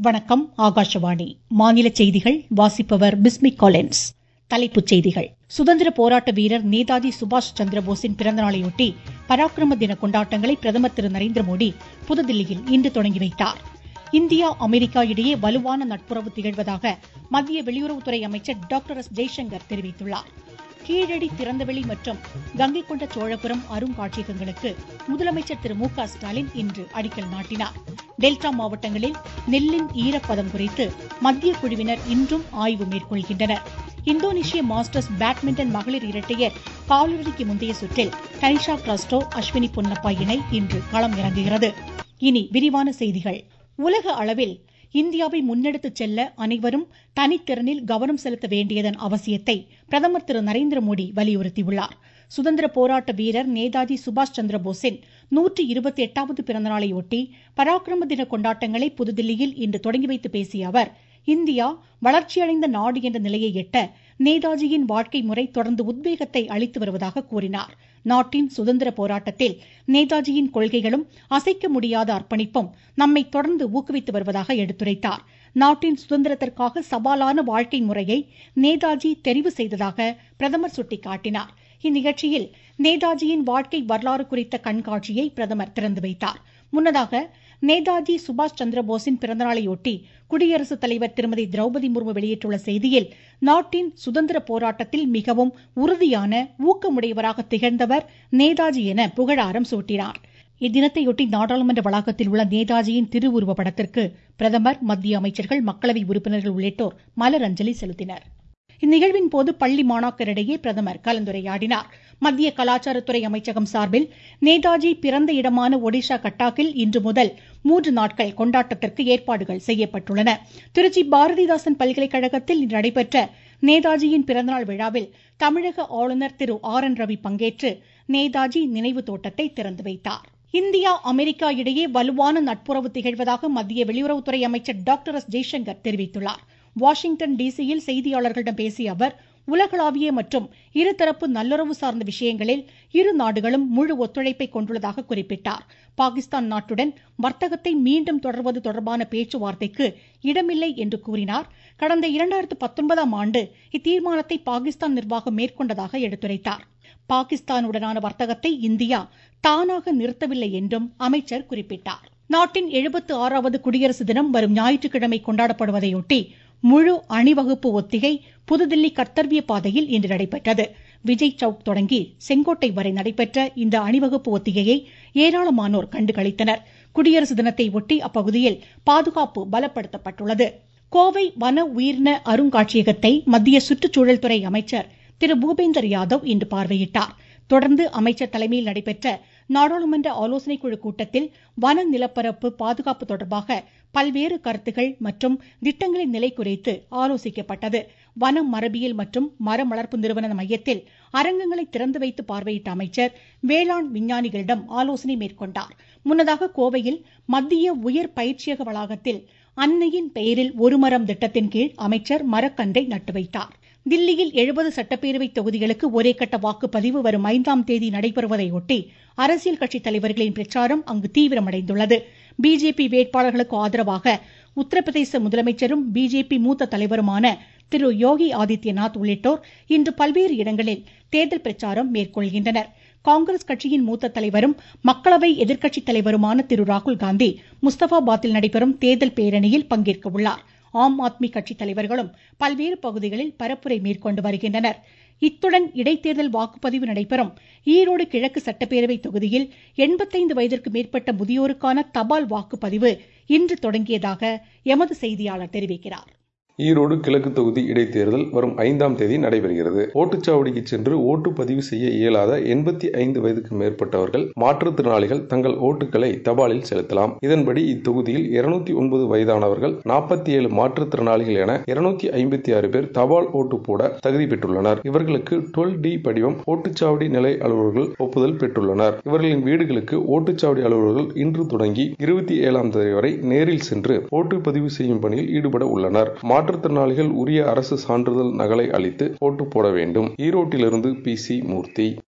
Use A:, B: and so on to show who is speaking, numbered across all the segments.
A: வணக்கம் ஆகாஷவாணி மாநில செய்திகள் வாசிப்பவர் பிஸ்மி காலின்ஸ் தலைப்புச் செய்திகள் சுதந்திர போராட்ட வீரர் நேதாஜி சுபாஷ் சந்திரபோஸின் பிறந்தநாளையொட்டி பராக்கிரம தின கொண்டாட்டங்களை பிரதமர் திரு நரேந்திர மோடி புதுதில்லியில் இன்று தொடங்கி வைத்தார் இந்தியா அமெரிக்கா இடையே வலுவான நட்புறவு திகழ்வதாக மத்திய வெளியுறவுத்துறை அமைச்சர் டாக்டர் எஸ் ஜெய்சங்கர் தெரிவித்துள்ளார் கீழடி திறந்தவெளி மற்றும் கங்கை கொண்ட சோழபுரம் அருங்காட்சியகங்களுக்கு முதலமைச்சர் திரு மு க ஸ்டாலின் இன்று அடிக்கல் நாட்டினார் டெல்டா மாவட்டங்களில் நெல்லின் ஈரப்பதம் குறித்து மத்திய குழுவினர் இன்றும் ஆய்வு மேற்கொள்கின்றனர் இந்தோனேஷிய மாஸ்டர்ஸ் பேட்மிண்டன் மகளிர் இரட்டையர் காலிறுதிக்கு முந்தைய சுற்றில் தனிஷா கிராஸ்டோ அஸ்வினி பொன்னப்பா இணை இன்று களம் இறங்குகிறது இனி விரிவான செய்திகள் உலக அளவில் இந்தியாவை முன்னெடுத்துச் செல்ல அனைவரும் தனித்திறனில் கவனம் செலுத்த வேண்டியதன் அவசியத்தை பிரதமர் திரு நரேந்திர மோடி வலியுறுத்தியுள்ளார் சுதந்திர போராட்ட வீரர் நேதாஜி சுபாஷ் சந்திரபோஸின் நூற்றி இருபத்தி எட்டாவது பிறந்தநாளையொட்டி பராக்கிரம தின கொண்டாட்டங்களை புதுதில்லியில் இன்று தொடங்கி வைத்து பேசிய அவர் இந்தியா வளர்ச்சியடைந்த நாடு என்ற நிலையை எட்ட நேதாஜியின் வாழ்க்கை முறை தொடர்ந்து உத்வேகத்தை அளித்து வருவதாக கூறினார் நாட்டின் சுதந்திர போராட்டத்தில் நேதாஜியின் கொள்கைகளும் அசைக்க முடியாத அர்ப்பணிப்பும் நம்மை தொடர்ந்து ஊக்குவித்து வருவதாக எடுத்துரைத்தார் நாட்டின் சுதந்திரத்திற்காக சவாலான வாழ்க்கை முறையை நேதாஜி தெரிவு செய்ததாக பிரதமர் சுட்டிக்காட்டினார் இந்நிகழ்ச்சியில் நேதாஜியின் வாழ்க்கை வரலாறு குறித்த கண்காட்சியை பிரதமர் திறந்து வைத்தார் முன்னதாக நேதாஜி சுபாஷ் சந்திரபோஸின் பிறந்தநாளையொட்டி குடியரசுத் தலைவர் திருமதி திரௌபதி முர்மு வெளியிட்டுள்ள செய்தியில் நாட்டின் சுதந்திர போராட்டத்தில் மிகவும் உறுதியான ஊக்கமுடையவராக திகழ்ந்தவர் நேதாஜி என புகழாரம் சூட்டினார் இத்தினத்தையொட்டி நாடாளுமன்ற வளாகத்தில் உள்ள நேதாஜியின் திருவுருவ படத்திற்கு பிரதமர் மத்திய அமைச்சர்கள் மக்களவை உறுப்பினர்கள் உள்ளிட்டோர் மலர் அஞ்சலி செலுத்தினர் இந்நிகழ்வின் போது பள்ளி மாணாக்கரிடையே பிரதமர் கலந்துரையாடினார் மத்திய கலாச்சாரத்துறை அமைச்சகம் சார்பில் நேதாஜி பிறந்த இடமான ஒடிஷா கட்டாக்கில் இன்று முதல் மூன்று நாட்கள் கொண்டாட்டத்திற்கு ஏற்பாடுகள் செய்யப்பட்டுள்ளன திருச்சி பாரதிதாசன் பல்கலைக்கழகத்தில் இன்று நடைபெற்ற நேதாஜியின் பிறந்தநாள் விழாவில் தமிழக ஆளுநர் திரு ஆர் என் ரவி பங்கேற்று நேதாஜி நினைவு தோட்டத்தை திறந்து வைத்தார் இந்தியா அமெரிக்கா இடையே வலுவான நட்புறவு திகழ்வதாக மத்திய வெளியுறவுத்துறை அமைச்சர் டாக்டர் எஸ் ஜெய்சங்கர் தெரிவித்துள்ளார் வாஷிங்டன் டிசியில் செய்தியாளர்களிடம் பேசிய அவர் உலகளாவிய மற்றும் இருதரப்பு நல்லுறவு சார்ந்த விஷயங்களில் இரு நாடுகளும் முழு ஒத்துழைப்பை கொண்டுள்ளதாக குறிப்பிட்டார் பாகிஸ்தான் நாட்டுடன் வர்த்தகத்தை மீண்டும் தொடர்வது தொடர்பான பேச்சுவார்த்தைக்கு இடமில்லை என்று கூறினார் கடந்த இரண்டாயிரத்து பத்தொன்பதாம் ஆண்டு இத்தீர்மானத்தை பாகிஸ்தான் நிர்வாகம் மேற்கொண்டதாக எடுத்துரைத்தார் பாகிஸ்தானுடனான வர்த்தகத்தை இந்தியா தானாக நிறுத்தவில்லை என்றும் அமைச்சர் குறிப்பிட்டார் நாட்டின் எழுபத்து ஆறாவது குடியரசு தினம் வரும் ஞாயிற்றுக்கிழமை கொண்டாடப்படுவதையொட்டி முழு அணிவகுப்பு ஒத்திகை புதுதில்லி கர்த்தர்விய பாதையில் இன்று நடைபெற்றது விஜய் சவுக் தொடங்கி செங்கோட்டை வரை நடைபெற்ற இந்த அணிவகுப்பு ஒத்திகையை ஏராளமானோர் கண்டுகளித்தனர் குடியரசு தினத்தை ஒட்டி அப்பகுதியில் பாதுகாப்பு பலப்படுத்தப்பட்டுள்ளது கோவை வன உயிரின அருங்காட்சியகத்தை மத்திய சுற்றுச்சூழல் துறை அமைச்சர் திரு பூபேந்தர் யாதவ் இன்று பார்வையிட்டார் தொடர்ந்து அமைச்சர் தலைமையில் நடைபெற்ற நாடாளுமன்ற ஆலோசனைக் குழு கூட்டத்தில் வன நிலப்பரப்பு பாதுகாப்பு தொடர்பாக பல்வேறு கருத்துகள் மற்றும் திட்டங்களின் நிலை குறித்து ஆலோசிக்கப்பட்டது வன மரபியல் மற்றும் மரம் வளர்ப்பு நிறுவன மையத்தில் அரங்கங்களை திறந்து வைத்து பார்வையிட்ட அமைச்சர் வேளாண் விஞ்ஞானிகளிடம் ஆலோசனை மேற்கொண்டார் முன்னதாக கோவையில் மத்திய உயர் பயிற்சியக வளாகத்தில் அன்னையின் பெயரில் ஒரு மரம் திட்டத்தின் கீழ் அமைச்சர் மரக்கன்றை நட்டு வைத்தார் தில்லியில் எழுபது சட்டப்பேரவை தொகுதிகளுக்கு ஒரே கட்ட வாக்குப்பதிவு வரும் ஐந்தாம் தேதி நடைபெறுவதையொட்டி அரசியல் கட்சி தலைவர்களின் பிரச்சாரம் அங்கு தீவிரமடைந்துள்ளது பிஜேபி வேட்பாளர்களுக்கு ஆதரவாக உத்தரப்பிரதேச முதலமைச்சரும் பிஜேபி மூத்த தலைவருமான திரு யோகி ஆதித்யநாத் உள்ளிட்டோர் இன்று பல்வேறு இடங்களில் தேர்தல் பிரச்சாரம் மேற்கொள்கின்றனர் காங்கிரஸ் கட்சியின் மூத்த தலைவரும் மக்களவை எதிர்க்கட்சித் தலைவருமான திரு ராகுல் காந்தி முஸ்தபாபாத்தில் நடைபெறும் தேர்தல் பேரணியில் பங்கேற்க உள்ளார் ஆம் ஆத்மி கட்சி தலைவர்களும் பல்வேறு பகுதிகளில் பரப்புரை மேற்கொண்டு வருகின்றனர் இத்துடன் இடைத்தேர்தல் வாக்குப்பதிவு நடைபெறும் ஈரோடு கிழக்கு சட்டப்பேரவை தொகுதியில் எண்பத்தைந்து வயதிற்கு மேற்பட்ட முதியோருக்கான தபால் வாக்குப்பதிவு இன்று தொடங்கியதாக எமது செய்தியாளர் தெரிவிக்கிறார்
B: ஈரோடு கிழக்கு தொகுதி இடைத்தேர்தல் வரும் ஐந்தாம் தேதி நடைபெறுகிறது ஓட்டுச்சாவடிக்கு சென்று ஓட்டு பதிவு செய்ய இயலாத எண்பத்தி ஐந்து வயதுக்கு மேற்பட்டவர்கள் மாற்றுத்திறனாளிகள் தங்கள் ஓட்டுகளை தபாலில் செலுத்தலாம் இதன்படி இத்தொகுதியில் இருநூத்தி ஒன்பது வயதானவர்கள் நாற்பத்தி ஏழு மாற்றுத்திறனாளிகள் என இருநூத்தி ஐம்பத்தி ஆறு பேர் தபால் ஓட்டு போட தகுதி பெற்றுள்ளனர் இவர்களுக்கு டுவெல் டி படிவம் ஓட்டுச்சாவடி நிலை அலுவலர்கள் ஒப்புதல் பெற்றுள்ளனர் இவர்களின் வீடுகளுக்கு ஓட்டுச்சாவடி அலுவலர்கள் இன்று தொடங்கி இருபத்தி ஏழாம் தேதி வரை நேரில் சென்று ஓட்டு பதிவு செய்யும் பணியில் ஈடுபட உள்ளனர் மாற்றுத்திறனாளிகள் உரிய அரசு சான்றிதழ் நகலை அளித்து ஓட்டு போட வேண்டும் ஈரோட்டிலிருந்து பி சி மூர்த்தி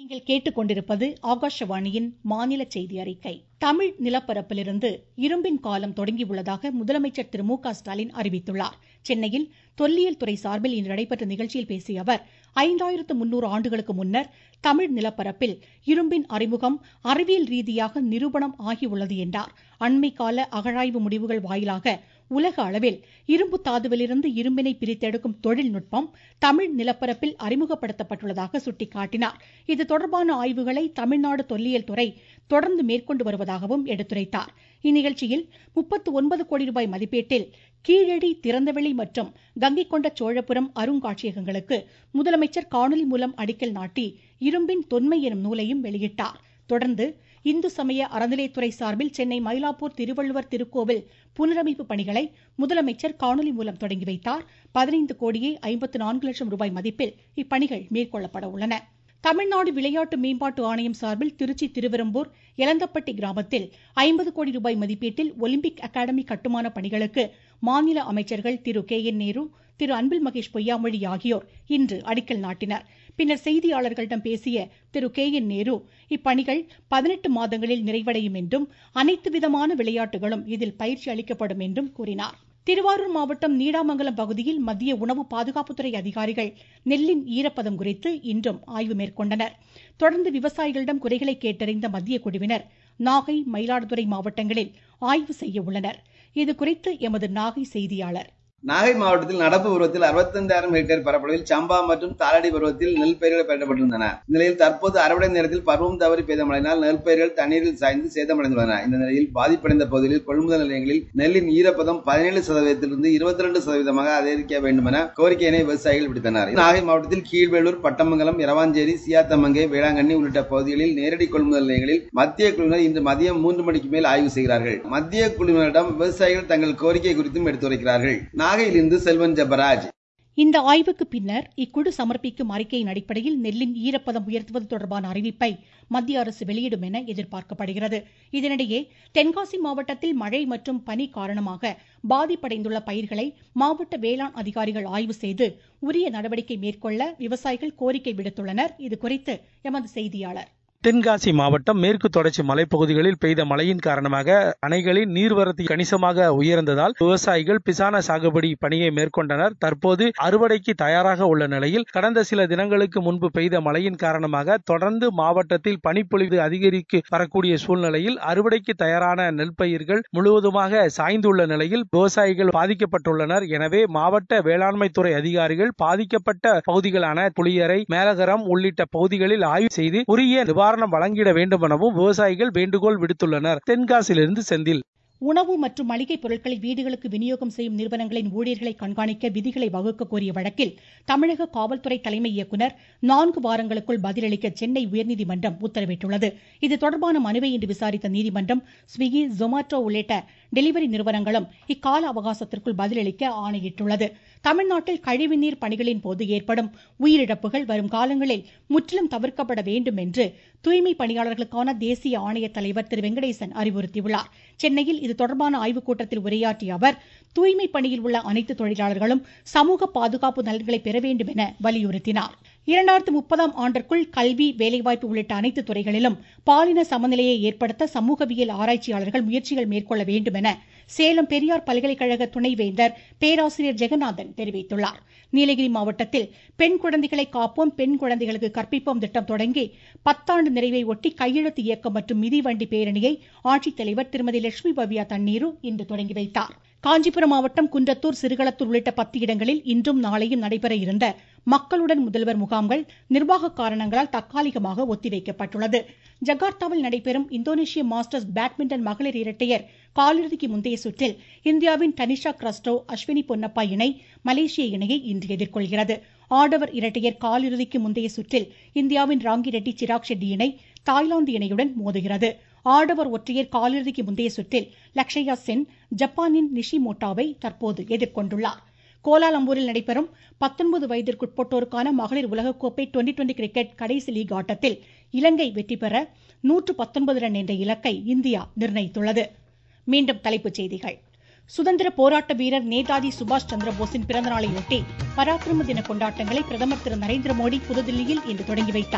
A: நீங்கள் கேட்டுக்கொண்டிருப்பது ஆகாஷவாணியின் மாநில செய்தி அறிக்கை தமிழ் நிலப்பரப்பிலிருந்து இரும்பின் காலம் தொடங்கியுள்ளதாக முதலமைச்சர் திரு மு க ஸ்டாலின் அறிவித்துள்ளார் சென்னையில் தொல்லியல் துறை சார்பில் இன்று நடைபெற்ற நிகழ்ச்சியில் பேசிய அவர் ஐந்தாயிரத்து முன்னூறு ஆண்டுகளுக்கு முன்னர் தமிழ் நிலப்பரப்பில் இரும்பின் அறிமுகம் அறிவியல் ரீதியாக நிரூபணம் ஆகியுள்ளது என்றார் அண்மை கால அகழாய்வு முடிவுகள் வாயிலாக உலக அளவில் இரும்பு தாதுவிலிருந்து இரும்பினை பிரித்தெடுக்கும் தொழில்நுட்பம் தமிழ் நிலப்பரப்பில் அறிமுகப்படுத்தப்பட்டுள்ளதாக சுட்டிக்காட்டினார் இது தொடர்பான ஆய்வுகளை தமிழ்நாடு தொல்லியல் துறை தொடர்ந்து மேற்கொண்டு வருவதாகவும் எடுத்துரைத்தார் இந்நிகழ்ச்சியில் முப்பத்து ஒன்பது கோடி ரூபாய் மதிப்பீட்டில் கீழடி திறந்தவெளி மற்றும் கங்கை கொண்ட சோழபுரம் அருங்காட்சியகங்களுக்கு முதலமைச்சர் காணொலி மூலம் அடிக்கல் நாட்டி இரும்பின் தொன்மை எனும் நூலையும் வெளியிட்டார் தொடர்ந்து இந்து சமய அறநிலைத்துறை சார்பில் சென்னை மயிலாப்பூர் திருவள்ளுவர் திருக்கோவில் புனரமைப்பு பணிகளை முதலமைச்சர் காணொலி மூலம் தொடங்கி வைத்தார் பதினைந்து கோடியே ஐம்பத்து நான்கு லட்சம் ரூபாய் மதிப்பில் இப்பணிகள் மேற்கொள்ளப்பட உள்ளன தமிழ்நாடு விளையாட்டு மேம்பாட்டு ஆணையம் சார்பில் திருச்சி திருவெரும்பூர் எலந்தப்பட்டி கிராமத்தில் ஐம்பது கோடி ரூபாய் மதிப்பீட்டில் ஒலிம்பிக் அகாடமி கட்டுமான பணிகளுக்கு மாநில அமைச்சர்கள் திரு கே என் நேரு திரு அன்பில் மகேஷ் பொய்யாமொழி ஆகியோர் இன்று அடிக்கல் நாட்டினர் பின்னர் செய்தியாளர்களிடம் பேசிய திரு கே என் நேரு இப்பணிகள் பதினெட்டு மாதங்களில் நிறைவடையும் என்றும் அனைத்து விதமான விளையாட்டுகளும் இதில் பயிற்சி அளிக்கப்படும் என்றும் கூறினார் திருவாரூர் மாவட்டம் நீடாமங்கலம் பகுதியில் மத்திய உணவு பாதுகாப்புத்துறை அதிகாரிகள் நெல்லின் ஈரப்பதம் குறித்து இன்றும் ஆய்வு மேற்கொண்டனர் தொடர்ந்து விவசாயிகளிடம் குறைகளை கேட்டறிந்த மத்திய குழுவினர் நாகை மயிலாடுதுறை மாவட்டங்களில் ஆய்வு செய்ய உள்ளனர் இதுகுறித்து எமது நாகை செய்தியாளர்
C: நாகை மாவட்டத்தில் நடப்பு பருவத்தில் அறுபத்தைந்தாயிரம் ஹெக்டேர் பரப்பளவில் சம்பா மற்றும் தாளடி பருவத்தில் நெல் பயிர்கள் பயிரிடப்பட்டிருந்தன இந்நிலையில் தற்போது அறுவடை நேரத்தில் பருவம் தவறி பெய்த மழையினால் நெல் பயிர்கள் தண்ணீரில் சாய்ந்து சேதமடைந்துள்ளன இந்த நிலையில் பாதிப்படைந்த பகுதிகளில் கொள்முதல் நிலையங்களில் நெல்லின் ஈரப்பதம் பதினேழு சதவீதத்திலிருந்து இருபத்தி ரெண்டு சதவீதமாக அதிகரிக்க வேண்டும் என கோரிக்கையினை விவசாயிகள் விடுத்தனர் நாகை மாவட்டத்தில் கீழ்வேலூர் பட்டமங்கலம் இரவாஞ்சேரி சியாத்தமங்கை வேளாங்கண்ணி உள்ளிட்ட பகுதிகளில் நேரடி கொள்முதல் நிலையங்களில் மத்திய குழுவினர் இன்று மதியம் மூன்று மணிக்கு மேல் ஆய்வு செய்கிறார்கள் மத்திய குழுவினரிடம் விவசாயிகள் தங்கள் கோரிக்கை குறித்தும் எடுத்துரைக்கிறார்கள் நாகையிலிருந்து செல்வன் ஜபராஜ்
A: இந்த ஆய்வுக்கு பின்னர் இக்குழு சமர்ப்பிக்கும் அறிக்கையின் அடிப்படையில் நெல்லின் ஈரப்பதம் உயர்த்துவது தொடர்பான அறிவிப்பை மத்திய அரசு வெளியிடும் என எதிர்பார்க்கப்படுகிறது இதனிடையே தென்காசி மாவட்டத்தில் மழை மற்றும் பனி காரணமாக பாதிப்படைந்துள்ள பயிர்களை மாவட்ட வேளாண் அதிகாரிகள் ஆய்வு செய்து உரிய நடவடிக்கை மேற்கொள்ள விவசாயிகள் கோரிக்கை விடுத்துள்ளனர் இதுகுறித்து எமது செய்தியாளர்
D: தென்காசி மாவட்டம் மேற்கு தொடர்ச்சி மலைப்பகுதிகளில் பெய்த மழையின் காரணமாக அணைகளின் நீர்வரத்து கணிசமாக உயர்ந்ததால் விவசாயிகள் பிசான சாகுபடி பணியை மேற்கொண்டனர் தற்போது அறுவடைக்கு தயாராக உள்ள நிலையில் கடந்த சில தினங்களுக்கு முன்பு பெய்த மழையின் காரணமாக தொடர்ந்து மாவட்டத்தில் பனிப்பொழிவு அதிகரிக்க வரக்கூடிய சூழ்நிலையில் அறுவடைக்கு தயாரான நெல் பயிர்கள் முழுவதுமாக சாய்ந்துள்ள நிலையில் விவசாயிகள் பாதிக்கப்பட்டுள்ளனர் எனவே மாவட்ட வேளாண்மை துறை அதிகாரிகள் பாதிக்கப்பட்ட பகுதிகளான புளியரை மேலகரம் உள்ளிட்ட பகுதிகளில் ஆய்வு செய்து உரிய நிவாரணம் வழங்கிட வேண்டும் எனவும் விவசாயிகள் வேண்டுகோள் விடுத்துள்ளனர் தென்காசியிலிருந்து செந்தில்
A: உணவு மற்றும் மளிகை பொருட்களை வீடுகளுக்கு விநியோகம் செய்யும் நிறுவனங்களின் ஊழியர்களை கண்காணிக்க விதிகளை வகுக்க கோரிய வழக்கில் தமிழக காவல்துறை தலைமை இயக்குநர் நான்கு வாரங்களுக்குள் பதிலளிக்க சென்னை உயர்நீதிமன்றம் உத்தரவிட்டுள்ளது இது தொடர்பான மனுவை இன்று விசாரித்த நீதிமன்றம் ஸ்விக்கி ஜொமாட்டோ உள்ளிட்ட டெலிவரி நிறுவனங்களும் இக்கால அவகாசத்திற்குள் பதிலளிக்க ஆணையிட்டுள்ளது தமிழ்நாட்டில் கழிவுநீர் பணிகளின் போது ஏற்படும் உயிரிழப்புகள் வரும் காலங்களில் முற்றிலும் தவிர்க்கப்பட வேண்டும் என்று தூய்மை பணியாளர்களுக்கான தேசிய ஆணைய தலைவர் திரு வெங்கடேசன் அறிவுறுத்தியுள்ளார் சென்னையில் இது தொடர்பான ஆய்வுக் கூட்டத்தில் உரையாற்றிய அவர் தூய்மை பணியில் உள்ள அனைத்து தொழிலாளர்களும் சமூக பாதுகாப்பு நலன்களை பெற வேண்டும் என வலியுறுத்தினார் இரண்டாயிரத்து முப்பதாம் ஆண்டிற்குள் கல்வி வேலைவாய்ப்பு உள்ளிட்ட அனைத்து துறைகளிலும் பாலின சமநிலையை ஏற்படுத்த சமூகவியல் ஆராய்ச்சியாளர்கள் முயற்சிகள் மேற்கொள்ள வேண்டும் என சேலம் பெரியார் பல்கலைக்கழக துணைவேந்தர் பேராசிரியர் ஜெகநாதன் தெரிவித்துள்ளார் நீலகிரி மாவட்டத்தில் பெண் குழந்தைகளை காப்போம் பெண் குழந்தைகளுக்கு கற்பிப்போம் திட்டம் தொடங்கி பத்தாண்டு நிறைவை ஒட்டி கையெழுத்து இயக்கம் மற்றும் மிதிவண்டி பேரணியை ஆட்சித்தலைவர் திருமதி லட்சுமி பவ்யா தண்ணீரு இன்று தொடங்கி வைத்தார் காஞ்சிபுரம் மாவட்டம் குன்றத்தூர் சிறுகளத்தூர் உள்ளிட்ட பத்து இடங்களில் இன்றும் நாளையும் நடைபெற இருந்த மக்களுடன் முதல்வர் முகாம்கள் நிர்வாக காரணங்களால் தற்காலிகமாக ஒத்திவைக்கப்பட்டுள்ளது ஜகார்த்தாவில் நடைபெறும் இந்தோனேஷிய மாஸ்டர்ஸ் பேட்மிண்டன் மகளிர் இரட்டையர் காலிறுதிக்கு முந்தைய சுற்றில் இந்தியாவின் தனிஷா கிரஸ்டோ அஸ்வினி பொன்னப்பா இணை மலேசிய இணையை இன்று எதிர்கொள்கிறது ஆடவர் இரட்டையர் காலிறுதிக்கு முந்தைய சுற்றில் இந்தியாவின் ராங்கி ரெட்டி சிராக் ஷெட்டி இணை தாய்லாந்து இணையுடன் மோதுகிறது ஆடவர் ஒற்றையர் காலிறுதிக்கு முந்தைய சுற்றில் லக்ஷயா சென் ஜப்பானின் நிஷிமோட்டாவை தற்போது எதிர்கொண்டுள்ளார் கோலாலம்பூரில் நடைபெறும் பத்தொன்பது வயதிற்குட்பட்டோருக்கான மகளிர் உலகக்கோப்பை டுவெண்டி டுவெண்டி கிரிக்கெட் கடைசி லீக் ஆட்டத்தில் இலங்கை வெற்றி பெற நூற்று பத்தொன்பது ரன் என்ற இலக்கை இந்தியா நிர்ணயித்துள்ளது மீண்டும் தலைப்புச் செய்திகள் சுதந்திர போராட்ட வீரர் நேதாஜி சுபாஷ் சந்திரபோஸின் பிறந்தநாளையொட்டி பராக்கிரம தின கொண்டாட்டங்களை பிரதமர் திரு நரேந்திர மோடி புதுதில்லியில் இன்று தொடங்கி வைத்தார்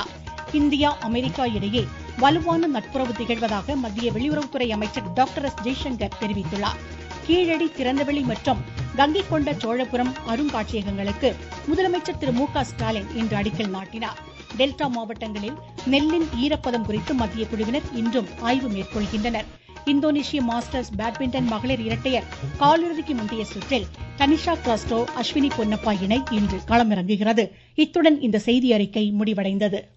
A: இந்தியா அமெரிக்கா இடையே வலுவான நட்புறவு திகழ்வதாக மத்திய வெளியுறவுத்துறை அமைச்சர் டாக்டர் எஸ் ஜெய்சங்கர் தெரிவித்துள்ளார் கீழடி திறந்தவெளி மற்றும் கங்கை கொண்ட சோழபுரம் அருங்காட்சியகங்களுக்கு முதலமைச்சர் திரு மு க ஸ்டாலின் இன்று அடிக்கல் நாட்டினார் டெல்டா மாவட்டங்களில் நெல்லின் ஈரப்பதம் குறித்து மத்திய குழுவினர் இன்றும் ஆய்வு மேற்கொள்கின்றனர் இந்தோனேஷிய மாஸ்டர்ஸ் பேட்மிண்டன் மகளிர் இரட்டையர் காலிறுதிக்கு முந்தைய சுற்றில் தனிஷா கிராஸ்டோ அஸ்வினி பொன்னப்பா இணை இன்று களமிறங்குகிறது இத்துடன் இந்த செய்தி அறிக்கை முடிவடைந்தது